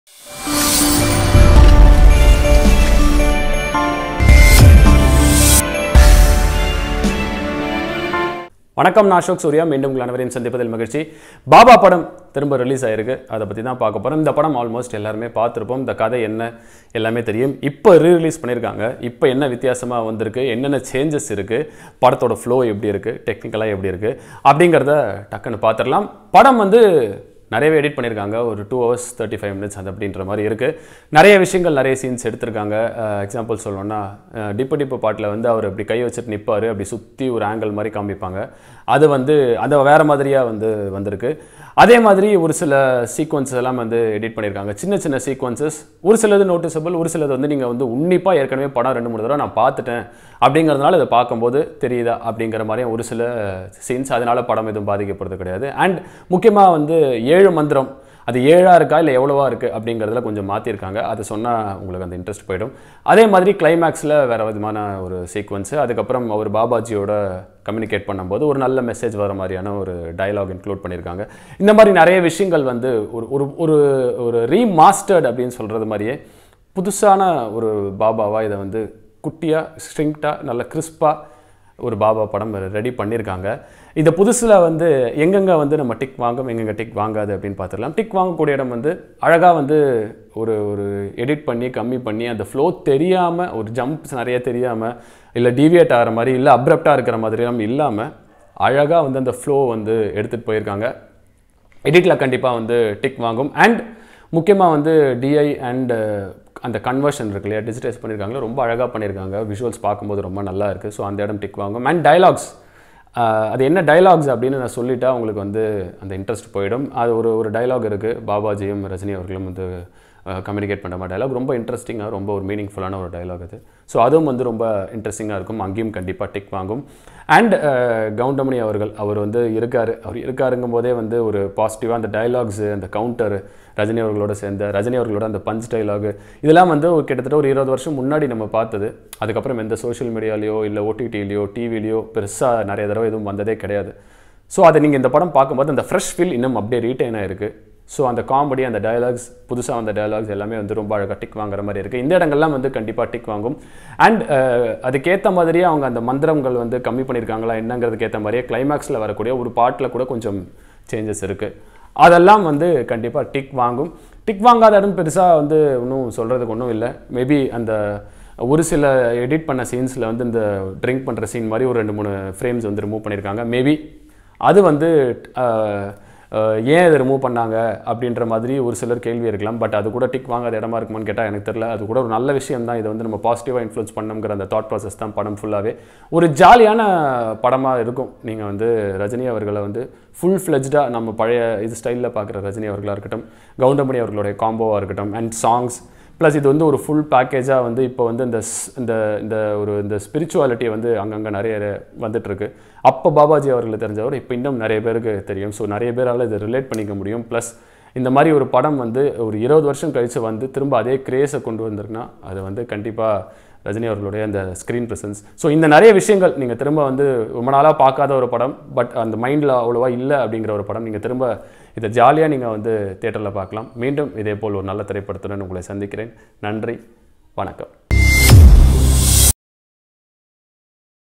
வணக்கம் நான் அசோக் சூர்யா மீண்டும் உங்கள் அனைவரையும் சந்திப்பதில் மகிழ்ச்சி பாபா படம் திரும்ப ரிலீஸ் ஆயிருக்கு அதை பற்றி தான் பார்க்க போகிறோம் இந்த படம் ஆல்மோஸ்ட் எல்லாருமே பார்த்துருப்போம் இந்த கதை என்ன எல்லாமே தெரியும் இப்போ ரீ ரிலீஸ் பண்ணியிருக்காங்க இப்போ என்ன வித்தியாசமாக வந்திருக்கு என்னென்ன சேஞ்சஸ் இருக்குது படத்தோட ஃப்ளோ எப்படி இருக்குது டெக்னிக்கலாக எப்படி இருக்குது அப்படிங்கிறத டக்குன்னு பார்த்துடலாம் படம் வந்து நிறையவே எடிட் பண்ணியிருக்காங்க ஒரு two hours thirty five minutes அது அப்படின்ற மாதிரி இருக்குது நிறைய விஷயங்கள் நிறைய சீன்ஸ் எடுத்திருக்காங்க எக்ஸாம்பிள் சொல்லணும்னா அஹ், டிப்பு டிப்பு பாட்டில் வந்து அவர் இப்படி கை வச்சுட்டு நிற்பார் அப்படி சுற்றி ஒரு ஆங்கிள் மாதிரி காமிப்பாங்க அது வந்து அது வேறு மாதிரியாக வந்து வந்திருக்கு அதே மாதிரி ஒரு சில சீக்வன்ஸ் எல்லாம் வந்து எடிட் பண்ணியிருக்காங்க சின்ன சின்ன சீக்வன்சஸ் ஒரு சிலது நோட்டிசபிள் ஒரு சிலது வந்து நீங்கள் வந்து உன்னிப்பாக ஏற்கனவே படம் ரெண்டு மூணு தடவை நான் பார்த்துட்டேன் அப்படிங்கிறதுனால இதை பார்க்கும்போது தெரியுதா அப்படிங்கிற மாதிரி ஒரு சில சீன்ஸ் அதனால படம் எதுவும் பாதிக்கப்படுறது கிடையாது அண்ட் முக்கியமாக வந்து ஏழு மந்திரம் அது ஏழா இருக்கா இல்லை எவ்வளவா இருக்குது அப்படிங்கிறதுல கொஞ்சம் மாற்றிருக்காங்க அது சொன்னால் உங்களுக்கு அந்த இன்ட்ரெஸ்ட் போயிடும் அதே மாதிரி கிளைமேக்ஸில் வேறு விதமான ஒரு சீக்வன்ஸு அதுக்கப்புறம் அவர் பாபாஜியோட கம்யூனிகேட் பண்ணும்போது ஒரு நல்ல மெசேஜ் வர மாதிரியான ஒரு டயலாக் இன்க்ளூட் பண்ணியிருக்காங்க இந்த மாதிரி நிறைய விஷயங்கள் வந்து ஒரு ஒரு ஒரு ஒரு ரீமாஸ்டர்ட் அப்படின்னு சொல்கிறது மாதிரியே புதுசான ஒரு பாபாவா இதை வந்து குட்டியாக ஸ்ட்ரிங்க்டாக நல்ல கிறிஸ்பாக ஒரு பாபா படம் ரெடி பண்ணியிருக்காங்க இந்த புதுசில் வந்து எங்கெங்கே வந்து நம்ம டிக் வாங்கும் எங்கெங்கே டிக் வாங்காது அப்படின்னு பார்த்துடலாம் டிக் வாங்கக்கூடிய இடம் வந்து அழகாக வந்து ஒரு ஒரு எடிட் பண்ணி கம்மி பண்ணி அந்த ஃப்ளோ தெரியாமல் ஒரு ஜம்ப்ஸ் நிறைய தெரியாமல் இல்லை டீவியேட் ஆகிற மாதிரி இல்லை அப்ரப்டாக இருக்கிற மாதிரிலாம் இல்லாமல் அழகாக வந்து அந்த ஃப்ளோ வந்து எடுத்துகிட்டு போயிருக்காங்க எடிட்டில் கண்டிப்பாக வந்து டிக் வாங்கும் அண்ட் முக்கியமாக வந்து டிஐ அண்ட் அந்த கன்வர்ஷன் இருக்கு இல்லையா டிஜிட்டைஸ் பண்ணியிருக்காங்களா ரொம்ப அழகாக பண்ணியிருக்காங்க விஷுவல்ஸ் பார்க்கும்போது ரொம்ப நல்லா இருக்குது ஸோ அந்த இடம் டிக் வாங்கும் அண்ட் டயலாக்ஸ் அது என்ன டயலாக்ஸ் அப்படின்னு நான் சொல்லிட்டா உங்களுக்கு வந்து அந்த இன்ட்ரெஸ்ட் போயிடும் அது ஒரு ஒரு டயலாக் இருக்குது பாபாஜியும் ரஜினி அவர்களும் வந்து கம்யூனிகேட் பண்ணுற மாதிரி டயலாக் ரொம்ப இன்ட்ரெஸ்டிங்காக ரொம்ப ஒரு மீனிங்ஃபுல்லான ஒரு டயலாக் அது ஸோ அதுவும் வந்து ரொம்ப இன்ட்ரெஸ்டிங்காக இருக்கும் அங்கேயும் கண்டிப்பாக டிக் வாங்கும் அண்ட் கவுண்டமணி அவர்கள் அவர் வந்து இருக்கார் அவர் இருக்காருங்கும் போதே வந்து ஒரு பாசிட்டிவாக அந்த டயலாக்ஸு அந்த கவுண்டர் ரஜினி அவர்களோட சேர்ந்த ரஜினி அவர்களோட அந்த பஞ்ச் டயலாக் இதெல்லாம் வந்து ஒரு கிட்டத்தட்ட ஒரு இருபது வருஷம் முன்னாடி நம்ம பார்த்தது அதுக்கப்புறம் எந்த சோஷியல் மீடியாலேயோ இல்லை ஓடிடிலையோ டிவிலையோ பெருசாக நிறைய தடவை எதுவும் வந்ததே கிடையாது ஸோ அதை நீங்கள் இந்த படம் பார்க்கும்போது அந்த ஃப்ரெஷ் ஃபீல் இன்னும் அப்படியே ரீட்டைன் ஆயிருக்கு ஸோ அந்த காமெடி அந்த டயலாக்ஸ் புதுசாக வந்த டயலாக்ஸ் எல்லாமே வந்து ரொம்ப அழகாக டிக் வாங்குற மாதிரி இருக்குது இந்த இடங்கள்லாம் வந்து கண்டிப்பாக டிக் வாங்கும் அண்ட் அதுக்கேற்ற மாதிரியே அவங்க அந்த மந்திரங்கள் வந்து கம்மி பண்ணியிருக்காங்களா என்னங்கிறதுக்கு ஏற்ற மாதிரியே கிளைமேக்ஸில் வரக்கூடிய ஒரு பாட்டில் கூட கொஞ்சம் சேஞ்சஸ் இருக்குது அதெல்லாம் வந்து கண்டிப்பாக டிக் வாங்கும் டிக் வாங்காத இடம் பெருசாக வந்து ஒன்றும் சொல்கிறதுக்கு ஒன்றும் இல்லை மேபி அந்த ஒரு சில எடிட் பண்ண சீன்ஸில் வந்து இந்த ட்ரிங்க் பண்ணுற சீன் மாதிரி ஒரு ரெண்டு மூணு ஃப்ரேம்ஸ் வந்து ரிமூவ் பண்ணியிருக்காங்க மேபி அது வந்து அஹ், அஹ், ஏன் இதை ரிமூவ் பண்ணாங்க அப்படின்ற மாதிரி ஒரு சிலர் கேள்வி இருக்கலாம் பட் அது கூட டிக் வாங்காத இடமா இருக்குமான்னு கேட்டால் எனக்கு தெரியல அது கூட ஒரு நல்ல விஷயம் தான் இதை வந்து நம்ம பாசிட்டிவாக இன்ஃப்ளூன்ஸ் பண்ணணுங்கிற அந்த தாட் ப்ராசஸ் தான் படம் ஃபுல்லாகவே ஒரு ஜாலியான படமாக இருக்கும் நீங்கள் வந்து ரஜினி அவர்களை வந்து ஃபுல் ஃப்ளெஜ்டாக நம்ம பழைய இது ஸ்டைலில் பார்க்குற ரஜினி அவர்களாக இருக்கட்டும் கவுண்டமணி அவர்களுடைய காம்போவாக இருக்கட்டும் அண்ட் சாங்ஸ் ப்ளஸ் இது வந்து ஒரு ஃபுல் பேக்கேஜாக வந்து இப்போ வந்து இந்த ஸ்- இந்த இந்த ஒரு இந்த ஸ்பிரிச்சுவாலிட்டி வந்து அங்கங்கே நிறைய வந்துட்டுருக்கு அப்போ பாபாஜி அவர்களை தெரிஞ்சவர் இப்போ இன்னும் நிறைய பேருக்கு தெரியும் ஸோ நிறைய பேரால் இதை ரிலேட் பண்ணிக்க முடியும் ப்ளஸ் இந்த மாதிரி ஒரு படம் வந்து ஒரு இருபது வருஷம் கழித்து வந்து திரும்ப அதே கிரேஸை கொண்டு வந்திருக்குன்னா அது வந்து கண்டிப்பாக ரஜினி அவர்களுடைய அந்த ஸ்க்ரீன் ப்ரெசன்ஸ் ஸோ இந்த நிறைய விஷயங்கள் நீங்கள் திரும்ப வந்து ரொம்ப நாளாக பார்க்காத ஒரு படம் பட் அந்த மைண்டில் அவ்வளோவா இல்லை அப்படிங்கிற ஒரு படம் நீங்கள் திரும்ப இதை ஜாலியாக நீங்கள் வந்து தேட்டரில் பார்க்கலாம் மீண்டும் இதே போல் ஒரு நல்ல திரைப்படத்துடன் உங்களை சந்திக்கிறேன் நன்றி வணக்கம்